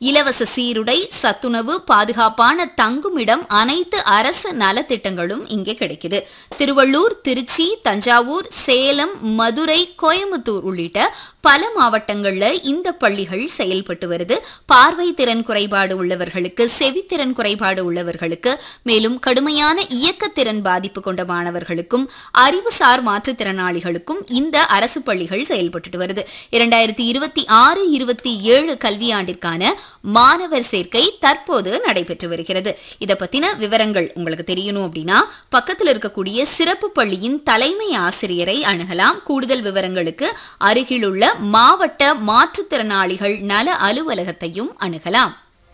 இலவச சீருடை சத்துணவு பாதுகாப்பான தங்குமிடம் அனைத்து அரசு நலத்திட்டங்களும் இங்கே கிடைக்குது திருவள்ளூர் திருச்சி தஞ்சாவூர் சேலம் மதுரை கோயம்புத்தூர் உள்ளிட்ட பல மாவட்டங்கள்ல இந்த பள்ளிகள் செயல்பட்டு வருது பார்வை திறன் குறைபாடு உள்ளவர்களுக்கு செவித்திறன் குறைபாடு உள்ளவர்களுக்கு மேலும் கடுமையான இயக்கத்திறன் பாதிப்பு கொண்ட மாணவர்களுக்கும் அறிவுசார் மாற்றுத்திறனாளிகளுக்கும் இந்த அரசு பள்ளிகள் செயல்பட்டு வருது இரண்டாயிரத்தி இருபத்தி ஆறு இருபத்தி ஏழு கல்வியாண்டிற்கான மாணவர் சேர்க்கை தற்போது நடைபெற்று வருகிறது இத பத்தின விவரங்கள் உங்களுக்கு தெரியணும் அப்படின்னா பக்கத்தில் இருக்கக்கூடிய சிறப்பு பள்ளியின் தலைமை ஆசிரியரை அணுகலாம் கூடுதல் விவரங்களுக்கு அருகிலுள்ள மாவட்ட மாற்றுத்திறனாளிகள் நல அலுவலகத்தையும் அணுகலாம்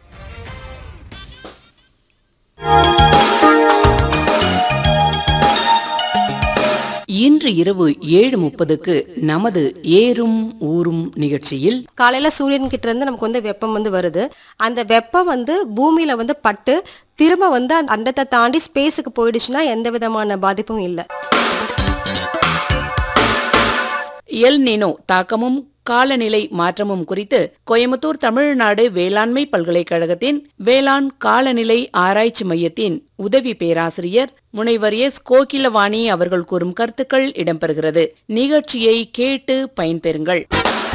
இன்று இரவு ஏழு முப்பதுக்கு நமது ஏறும் ஊரும் நிகழ்ச்சியில் காலையில சூரியன் கிட்ட இருந்து நமக்கு வந்து வெப்பம் வந்து வருது அந்த வெப்பம் வந்து பூமியில வந்து பட்டு திரும்ப வந்து அந்த அண்டத்தை தாண்டி ஸ்பேஸுக்கு போயிடுச்சுன்னா எந்த விதமான பாதிப்பும் இல்லை எல் நினோ தாக்கமும் காலநிலை மாற்றமும் குறித்து கோயம்புத்தூர் தமிழ்நாடு வேளாண்மை பல்கலைக்கழகத்தின் வேளாண் காலநிலை ஆராய்ச்சி மையத்தின் உதவி பேராசிரியர் முனைவர் எஸ் கோகிலவாணி அவர்கள் கூறும் கருத்துக்கள் இடம்பெறுகிறது நிகழ்ச்சியை கேட்டு பயன்பெறுங்கள்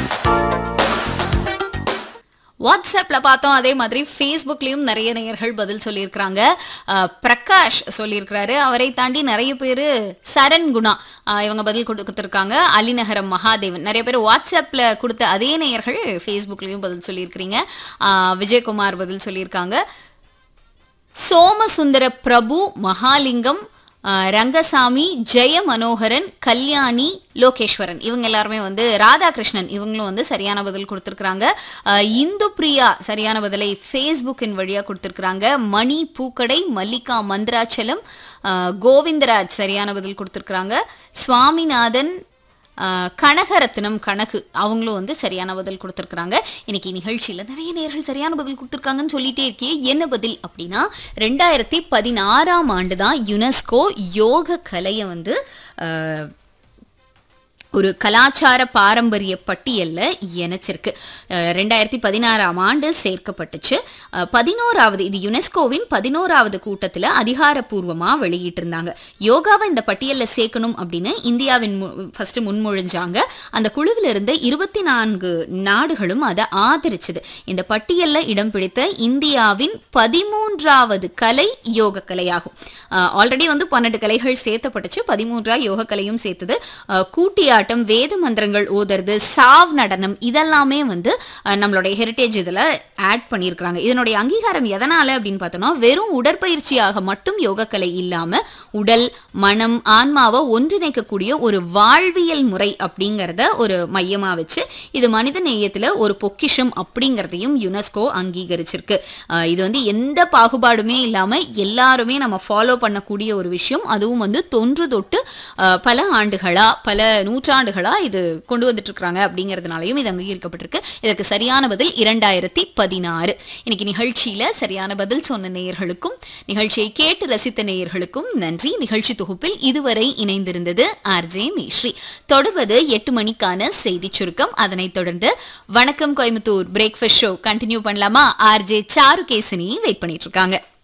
வாட்ஸ்அப்ல பார்த்தோம் அதே மாதிரி ஃபேஸ்புக்லயும் நிறைய நேயர்கள் பதில் சொல்லியிருக்கிறாங்க அஹ், பிரகாஷ் சொல்லியிருக்கிறாரு அவரை தாண்டி நிறைய பேர் சரண் குணா அஹ், இவங்க பதில் கொடுத்துருக்காங்க அலிநகரம் மகாதேவன் நிறைய பேர் வாட்ஸ்அப்ல கொடுத்த அதே நேயர்கள் ஃபேஸ்புக்லயும் பதில் சொல்லியிருக்கிறீங்க அஹ், விஜயகுமார் பதில் சொல்லியிருக்காங்க சோமசுந்தர பிரபு மகாலிங்கம் அஹ், ரங்கசாமி ஜெய மனோகரன் கல்யாணி லோகேஸ்வரன் இவங்க எல்லாருமே வந்து ராதாகிருஷ்ணன் இவங்களும் வந்து சரியான பதில் கொடுத்துருக்குறாங்க அஹ், இந்து பிரியா சரியான பதிலை ஃபேஸ்புக்கின் வழியா கொடுத்துருக்குறாங்க மணி பூக்கடை மல்லிகா மந்திராச்சலம் அஹ், கோவிந்தராஜ் சரியான பதில் கொடுத்துருக்குறாங்க சுவாமிநாதன் ஆஹ் கனகரத்னம் கணக்கு அவங்களும் வந்து சரியான பதில் கொடுத்துருக்குறாங்க இன்னைக்கு நிகழ்ச்சியில நிறைய நேர்கள் சரியான பதில் கொடுத்துருக்காங்கன்னு சொல்லிட்டே இருக்கே என்ன பதில் அப்படின்னா ரெண்டாயிரத்தி பதினாறாம் ஆண்டு தான் யுனெஸ்கோ யோக கலையை வந்து ஆஹ், ஒரு கலாச்சார பாரம்பரிய பட்டியல்ல இணைச்சிருக்கு அஹ் ரெண்டாயிரத்தி பதினாறாம் ஆண்டு சேர்க்கப்பட்டுச்சு அஹ் பதினோராவது இது யுனெஸ்கோவின் பதினோராவது கூட்டத்துல அதிகாரப்பூர்வமா வெளியிட்டிருந்தாங்க யோகாவை இந்த பட்டியல்ல சேர்க்கணும் அப்படின்னு இந்தியாவின் ஃபர்ஸ்ட் முன்மொழிஞ்சாங்க அந்த குழுவில் இருந்த இருபத்தி நான்கு நாடுகளும் அதை ஆதரிச்சது இந்த பட்டியல்ல இடம் பிடித்த இந்தியாவின் பதிமூன்றாவது கலை யோக கலையாகும் ஆல்ரெடி வந்து பன்னெண்டு கலைகள் சேர்த்தப்பட்டுச்சு பதிமூன்றா யோக கலையும் சேர்த்தது அஹ் கூட்டியாட்டம் வேத மந்திரங்கள் ஓதுறது சாவ் நடனம் இதெல்லாமே வந்து அஹ் நம்மளுடைய ஹெரிட்டேஜ் இதில் ஆட் பண்ணியிருக்கிறாங்க இதனுடைய அங்கீகாரம் எதனால அப்படின்னு பார்த்தோம்னா வெறும் உடற்பயிற்சியாக மட்டும் யோகக்கலை இல்லாம உடல் மனம் ஆன்மாவை ஒன்றிணைக்கக்கூடிய ஒரு வாழ்வியல் முறை அப்படிங்கிறத ஒரு மையமா வச்சு இது மனித நேயத்துல ஒரு பொக்கிஷம் அப்படிங்கிறதையும் யுனெஸ்கோ அங்கீகரிச்சிருக்கு அஹ் இது வந்து எந்த பாகுபாடுமே இல்லாம எல்லாருமே நம்ம ஃபாலோ பண்ணக்கூடிய ஒரு விஷயம் அதுவும் வந்து தொன்று தொட்டு அஹ், பல ஆண்டுகளா பல நூற்றாண்டுகளா இது கொண்டு வந்துட்டு இருக்காங்க அப்படிங்கிறதுனாலையும் இது அங்கீகரிக்கப்பட்டிருக்கு இதற்கு சரியான பதில் இரண்டாயிரத்தி பதினாறு இன்னைக்கு நிகழ்ச்சியில சரியான பதில் சொன்ன நேயர்களுக்கும் நிகழ்ச்சியை கேட்டு ரசித்த நேயர்களுக்கும் நன்றி நிகழ்ச்சி தொகுப்பில் இதுவரை இணைந்திருந்தது ஆர்ஜே மேஸ்ரீ தொடர்வது எட்டு மணிக்கான செய்தி சுருக்கம் அதனைத் தொடர்ந்து வணக்கம் கோயம்புத்தூர் பிரேக்ஃபாஸ்ட் ஷோ கண்டினியூ பண்ணலாமா ஆர்ஜே சாரு கேசினி வெயிட் பண்ணிட்டு இருக்காங்க